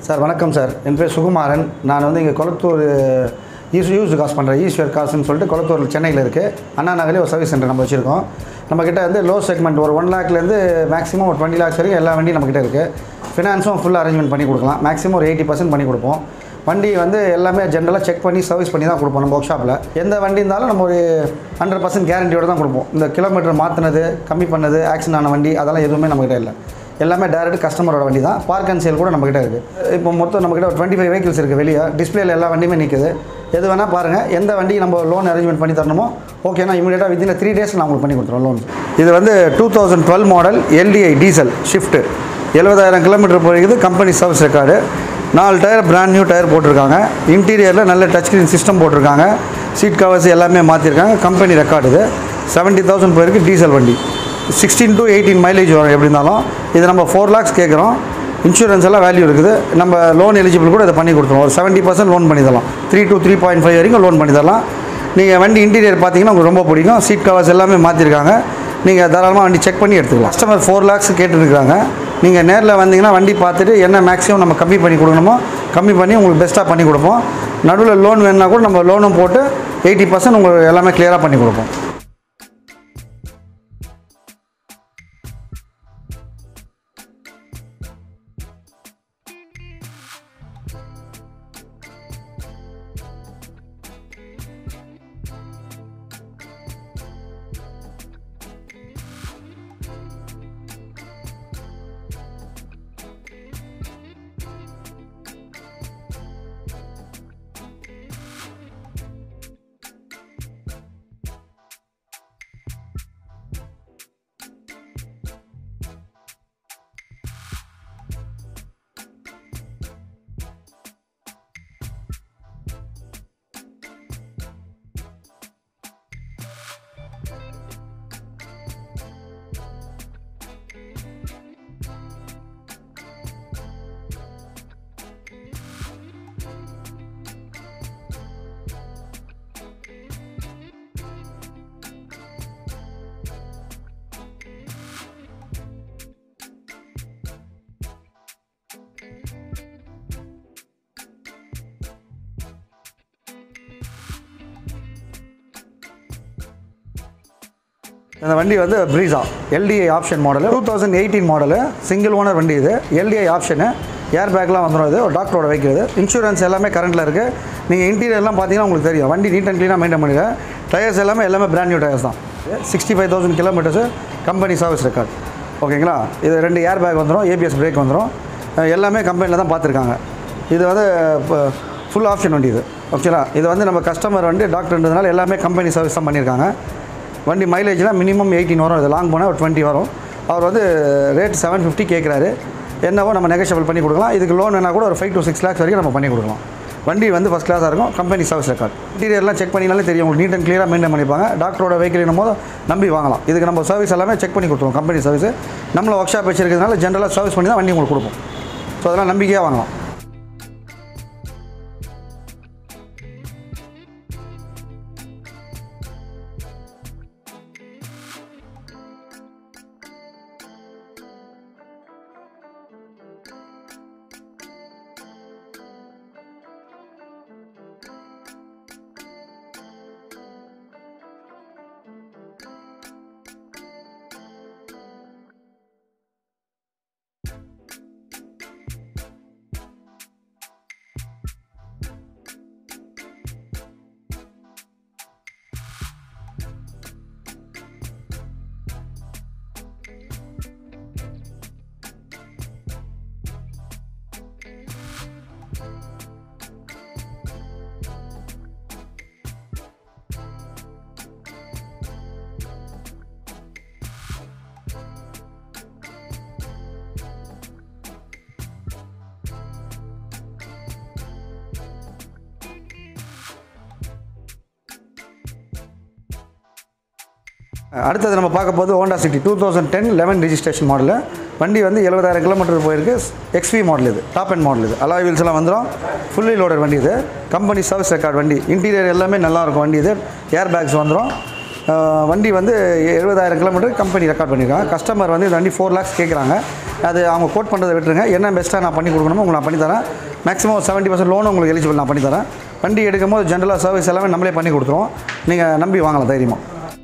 sir வணக்கம் sir என் பேர் சுகுமாரன் நான் வந்து இங்கே கொளத்தூர் யூஸ் யூஸ் காசு பண்ணுறேன் ஈஸ்வர் காசுன்னு சொல்லிட்டு கொளத்தூர் சென்னையில் இருக்குது அண்ணா நகர்லேயே ஒரு சர்வீஸ் சென்டர் நம்ம வச்சுருக்கோம் நம்மக்கிட்ட வந்து லோ செக்மெண்ட் ஒரு ஒன் லேக்லேருந்து மேக்ஸிமம் ஒரு டுவெண்ட்டி லேக்ஸ் வரைக்கும் எல்லா வண்டியும் நம்மக்கிட்ட இருக்குது ஃபினான்ஸும் ஃபுல் அரேஞ்ச்மெண்ட் பண்ணி கொடுக்கலாம் மேக்ஸிமம் ஒரு எயிட்டி பர்சன்ட் பண்ணி கொடுப்போம் வண்டி வந்து எல்லாமே ஜென்ரலாக செக் பண்ணி சர்வீஸ் பண்ணி தான் கொடுப்போம் நம்ம ஒர்க் ஷாப்பில் எந்த வண்டி இருந்தாலும் நம்ம ஒரு ஹண்ட்ரட் பர்சன்ட் கேரண்டியோட தான் கொடுப்போம் இந்த கிலோமீட்டர் மாற்றினது கம்மி பண்ணது ஆக்சிடென்ட் ஆன வண்டி அதெல்லாம் எதுவுமே நம்மக்கிட்ட இல்லை எல்லாமே டைரக்ட் கஸ்டமரோட வண்டி தான் பார்க் அண்ட் சேல் கூட நம்மக்கிட்ட இருக்குது இப்போ மொத்தம் நம்மக்கிட்ட ஒரு டுவெண்ட்டி ஃபைவ் வெஹிக்கிள்ஸ் இருக்குது வெளியே டிஸ்பிளேல எல்லா வண்டியுமே நிற்குது எது வேணால் பாருங்கள் எந்த வண்டி நம்ம லோன் அரேஞ்ச்மெண்ட் பண்ணி தரணுமோ ஓகேனா இமீடியட்டாக வித்தின் த்ரீ டேஸ் நான் உங்களுக்கு பண்ணி கொடுத்துருவோம் லோன் இது வந்து two thousand twelve model LDI diesel shift எழுபதாயிரம் கிலோமீட்டர் போயிருக்குது கம்பெனி சர்வீஸ் ரெக்கார்டு நாலு டயர் பிராண்ட் நியூ டயர் போட்டிருக்காங்க இன்டீரியரில் நல்ல டச் ஸ்க்ரீன் சிஸ்டம் போட்டிருக்காங்க சீட் கவர்ஸ் எல்லாமே மாற்றிருக்காங்க கம்பெனி ரெக்கார்டு இது செவன்ட்டி தௌசண்ட் போயிருக்கு டீசல் வண்டி சிக்ஸ்டீன் டு எயிட்டீன் மைலேஜ் வரும் எப்படி இருந்தாலும் இது நம்ம ஃபோர் லேக்ஸ் கேட்குறோம் இன்சூரன்ஸ் எல்லாம் வேல்யூ இருக்குது நம்ம லோன் எலிஜிபிள் கூட இதை பண்ணி கொடுத்துருவோம் ஒரு செவன்ட்டி பர்சன்ட் லோன் பண்ணி தரலாம் three to three point five வரைக்கும் லோன் பண்ணி தரலாம் நீங்கள் வண்டி இன்டீரியர் பார்த்தீங்கன்னா உங்களுக்கு ரொம்ப பிடிக்கும் சீட் கவர்ஸ் எல்லாமே மாற்றிருக்காங்க நீங்கள் தாராளமாக வண்டி செக் பண்ணி எடுத்துக்கலாம் கஸ்டமர் ஃபோர் லேக்ஸ் கேட்டுருக்காங்க நீங்கள் நேரில் வந்தீங்கன்னா வண்டி பார்த்துட்டு என்ன மேக்ஸிமம் நம்ம கம்மி பண்ணி கொடுக்கணுமோ கம்மி பண்ணி உங்களுக்கு பெஸ்ட்டாக பண்ணி கொடுப்போம் நடுவில் லோன் வேணுன்னா கூட நம்ம லோனும் போட்டு எயிட்டி பர்சன்ட் உங்களுக்கு எல்லாமே கிளியராக பண்ணி கொடுப்போம் இந்த வண்டி வந்து Brezza LDI option model two thousand eighteen model single owner வண்டி இது எல்டிஐ ஆப்ஷனு ஏர் பேக்லாம் வந்துடும் இது ஒரு டாக்டரோட வைக்கிறது இன்சூரன்ஸ் எல்லாமே கரண்ட்டில் இருக்குது நீங்கள் இன்டீரியர்லாம் பார்த்தீங்கன்னா உங்களுக்கு தெரியும் வண்டி நீட் அண்ட் க்ளீனாக மெயின்டைன் பண்ணிடுங்க டயர்ஸ் எல்லாமே எல்லாமே பிராண்ட் நியூ டயர்ஸ் தான் sixty five thousand kilometres company service record ஓகேங்களா இது ரெண்டு ஏர் பேக் வந்துடும் ஏபிஎஸ் பிரேக் வந்துடும் அஹ் எல்லாமே கம்பெனியில் தான் பார்த்துருக்காங்க இது வந்து இப்போ ஃபுல் ஆப்ஷன் வண்டி இது ஓகேங்களா இது வந்து நம்ம கஸ்டமர் வந்து டாக்டர்ன்றதுனால எல்லாமே கம்பெனி சர்வீஸ் தான் பண்ணியிருக்காங்க வண்டி மைலேஜ்லாம் மினிமம் எயிட்டீன் வரும் இது லாங் போனால் ஒரு டுவெண்ட்டி வரும் அவர் வந்து ரேட் செவன் ஃபிஃப்டி கேட்குறாரு என்னவோ நம்ம நெகோஷியபிள் பண்ணி கொடுக்கலாம் இதுக்கு லோன் வேணால் கூட ஒரு ஃபைவ் to சிக்ஸ் லேக்ஸ் வரைக்கும் நம்ம பண்ணி கொடுக்கலாம் வண்டி வந்து ஃபஸ்ட் கிளாஸாக இருக்கும் கம்பெனி சர்வீஸ் ரெக்கார்ட் இன்டீரியர்லாம் செக் பண்ணினாலே தெரியும் உங்களுக்கு நீட் அண்ட் க்ளியராக மெயின்டைன் பண்ணிப்பாங்க டாக்டரோட வெஹிக்கிள் போது நம்பி வாங்கலாம் இதுக்கு நம்ம சர்வீஸ் எல்லாமே செக் பண்ணி கொடுத்துருவோம் கம்பெனி சர்வீஸ் நம்மள ஒர்க் ஷாப் வச்சிருக்கிறதுனால ஜென்ரலாக சர்வீஸ் பண்ணி தான் வண்டி உங்களுக்கு கொடுப்போம் ஸோ அதெல்லாம் நம்பிக்கையாக வாங்கலாம் அடுத்தது நம்ம பார்க்க போது Honda City two thousand ten eleven registration model வண்டி வந்து எழுபதாயிரம் கிலோமீட்டர் போயிருக்கு எக்ஸ்வி மாடல் இது டாப் அண்ட் மாடல் இது அலாய் வீல்ஸ் எல்லாம் வந்துடும் ஃபுல்லி லோடட் வண்டி இது கம்பெனி சர்வீஸ் ரெக்கார்ட் வண்டி இன்டீரியர் எல்லாமே நல்லா இருக்கும் வண்டி இது ஏர் பேக்ஸ் வந்துடும் அஹ் வண்டி வந்து எழுபதாயிரம் கிலோமீட்டர் கம்பெனி ரெக்கார்ட் பண்ணியிருக்காங்க கஸ்டமர் வந்து இந்த வண்டி ஃபோர் லேக்ஸ் கேட்குறாங்க அது அவங்க கோட் பண்ணுறதை விட்டுருங்க என்ன பெஸ்ட்டாக நான் பண்ணி கொடுக்கணுமோ உங்களுக்கு நான் பண்ணி தரேன் மேக்ஸிமம் செவன்ட்டி பர்சன்ட் லோன் உங்களுக்கு எலிஜிபிள் நான் பண்ணி தரேன் வண்டி எடுக்கும் போது ஜென்ரலாக சர்வீஸ் எல்லாமே நம்மளே பண்ணி கொடுத்துருவோம் நீங்கள் நம்பி வாங்கலாம் தைரியமாக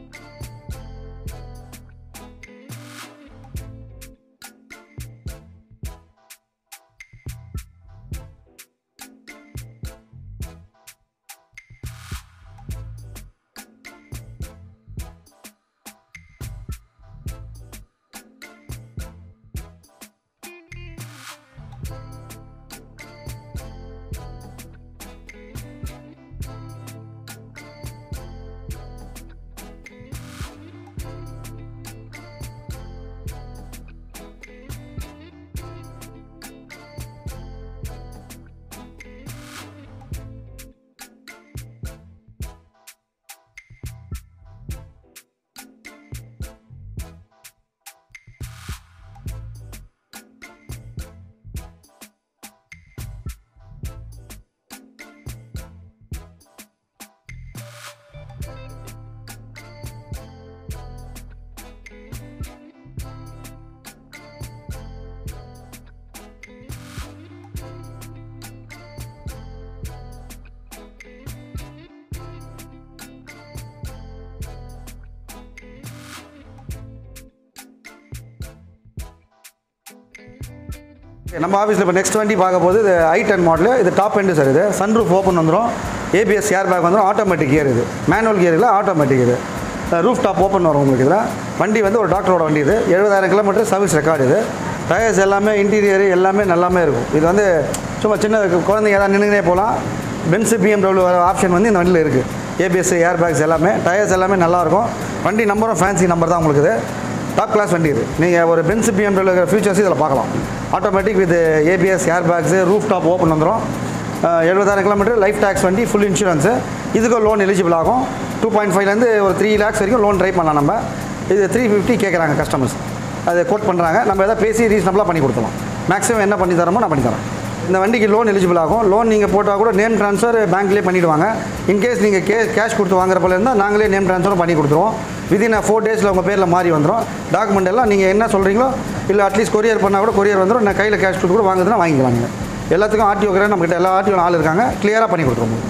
நம்ம ஆஃபீஸில் இப்போ நெக்ஸ்ட் வண்டி பார்க்க போது இது ஐ டென் மாடலு இது டாப் எண்டு சார் இது சன்ரூஃப் ஓப்பன் வந்துடும் ஏபிஎஸ் ஏர் பேக் வந்துடும் ஆட்டோமேட்டிக் கியர் இது மேனுவல் கியர் இல்லை ஆட்டோமேட்டிக் இது ரூஃப் டாப் ஓப்பன் வரும் உங்களுக்கு இதில் வண்டி வந்து ஒரு டாக்டரோட வண்டி இது எழுபதாயிரம் கிலோமீட்டர் சர்வீஸ் ரெக்கார்டு இது டயர்ஸ் எல்லாமே இன்டீரியர் எல்லாமே நல்லாமே இருக்கும் இது வந்து சும்மா சின்ன குழந்தைங்க ஏதாவது நின்றுனே போகலாம் பென்ஸு பிஎம்டபிள்யூ வர ஆப்ஷன் வந்து இந்த வண்டியில் இருக்குது ஏபிஎஸ் ஏர் பேக்ஸ் எல்லாமே டயர்ஸ் எல்லாமே நல்லாயிருக்கும் வண்டி நம்பரும் ஃபேன்சி நம்பர் தான் உங்களுக்கு இது டாப் கிளாஸ் வண்டி இது நீங்கள் ஒரு பென்ஸ் பிஎம்டபிள்யூ ஃபியூச்சர்ஸ் இதில் பார்க்கலாம் automatic with ABS air bags roof top open வந்துடும் எழுபதாயிரம் கிலோமீட்டர் லைஃப் டேக்ஸ் வண்டி ஃபுல் இன்சூரன்ஸு இதுக்கும் லோன் எலிஜிபிள் ஆகும் டூ பாயிண்ட் ஃபைவ்லேருந்து ஒரு த்ரீ லேக்ஸ் வரைக்கும் லோன் ட்ரை பண்ணலாம் நம்ம இது த்ரீ ஃபிஃப்டி கேட்குறாங்க கஸ்டமர்ஸ் அதை கோட் பண்ணுறாங்க நம்ம எதாவது பேசி ரீசனபிளாக பண்ணி கொடுத்துலாம் மேக்ஸிமம் என்ன பண்ணி தரமோ நான் பண்ணி தரேன் இந்த வண்டிக்கு லோன் எலிஜிபிள் ஆகும் லோன் நீங்கள் போட்டால் கூட நேம் ட்ரான்ஸ்ஃபர் பேங்க்லேயே பண்ணிவிடுவாங்க இன்கேஸ் நீங்கள் கே கேஷ் கொடுத்து வாங்குறப்பல இருந்தால் நாங்களே நேம் ட்ரான்ஸ்ஃபரும் பண்ணி கொடுத்துருவோம் விதின் ஃபோர் டேஸில் உங்கள் பேரில் மாறி வந்துடும் டாக்குமெண்ட் எல்லாம் நீங்கள் என்ன சொல்கிறீங்களோ இல்லை அட்லீஸ்ட் கொரியர் பண்ணால் கூட கொரியர் வந்துடும் நான் கையில் கேஷ் கொடுத்து கூட வாங்குதுன்னா வாங்கிக்கலாம் நீங்கள் எல்லாத்துக்கும் ஆர்டிஓ கிட்ட நம்மகிட்ட எல்லா ஆர்டிஓ ஆள் இருக்காங்க கிளியராக பண்ணி கொடுத்துருவோம்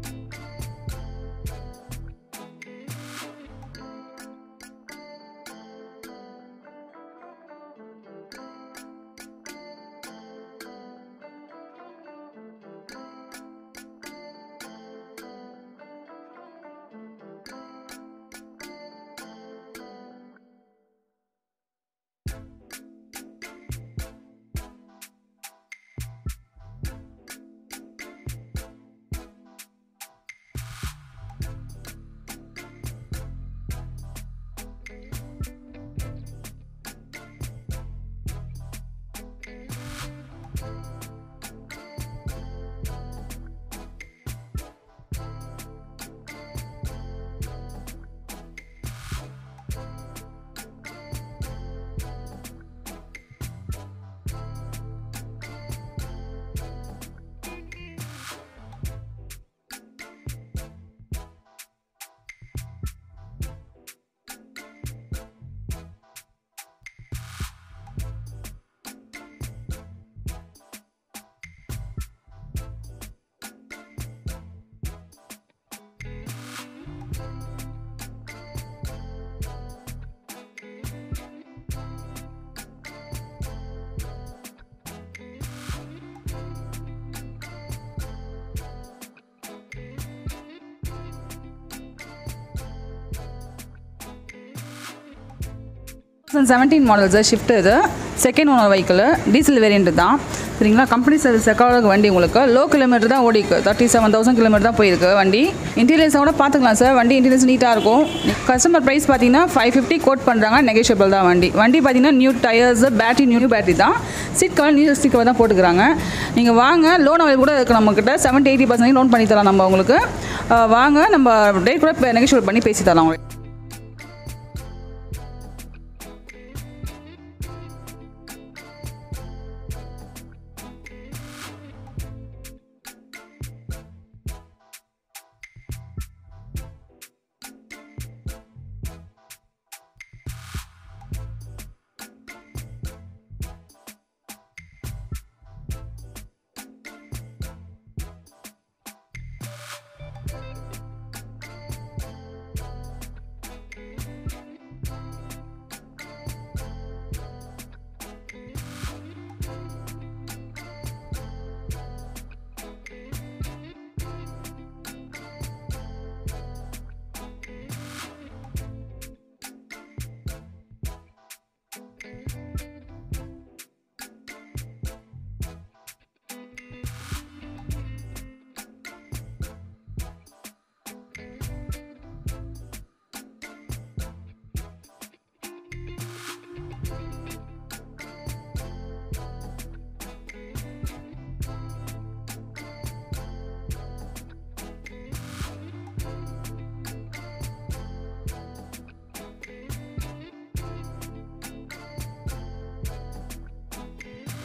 thousand seventeen model sir shift இது second owner vehicle diesel variant தான் சரிங்களா கம்பெனி சர்வீஸ் ரெக்கார்டு வண்டி உங்களுக்கு லோ கிலோமீட்டர் தான் ஓடிக்கு தேர்ட்டி செவன் தௌசண்ட் கிலோமீட்டர் தான் போயிருக்கு வண்டி இன்டீரியர்ஸோட பார்த்துக்கலாம் சார் வண்டி இன்டீரியர்ஸ் நீட்டாக இருக்கும் கஸ்டமர் ப்ரைஸ் பார்த்தீங்கன்னா ஃபைவ் ஃபிஃப்டி கோட் பண்ணுறாங்க நெகோஷியபிள் தான் வண்டி வண்டி பார்த்தீங்கன்னா new tyres battery new battery தான் seat cover new seat cover தான் போட்டுக்கிறாங்க நீங்கள் வாங்க லோன் அவைல் கூட இருக்குது நம்மக்கிட்ட செவன்ட்டி எயிட்டி பர்சன்ட் லோன் பண்ணி தரலாம் நம்ம உங்களுக்கு அஹ் வாங்க நம்ம டேட் கூட நெகோஷியபிள் பண்ணி பேசி தரலாம் உங்களுக்கு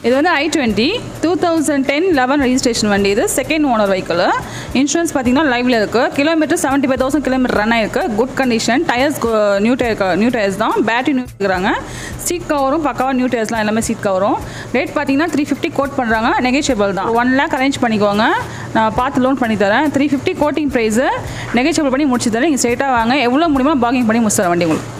இது வந்து I twenty two thousand ten eleven registration வண்டி இது செகண்ட் ஓனர் வெஹிக்கிள் இன்சூரன்ஸ் பார்த்தீங்கன்னா லைவ்ல இருக்குது kilometre seventy five thousand kilometre run ஆயிருக்கு good condition tyres new tyre new tyres தான் பேட்டரி நியூ இருக்கிறாங்க சீட் கவரும் பக்காவாக நியூ டயர்ஸ்லாம் எல்லாமே சீட் கவரும் ரேட் பார்த்தீங்கன்னா த்ரீ ஃபிஃப்டி கோட் பண்ணுறாங்க நெகோஷியபிள் தான் ஒன் லேக் அரேஞ்ச் பண்ணிக்கோங்க நான் பார்த்து லோன் பண்ணி தரேன் three fifty quoting price negotiable பண்ணி முடிச்சு தரேன் நீங்கள் ஸ்ட்ரெயிட்டாக வாங்க எவ்வளோ முடியுமோ பாகிங் பண்ணி முடிச்சு தரேன் வண்டி உங்களுக்கு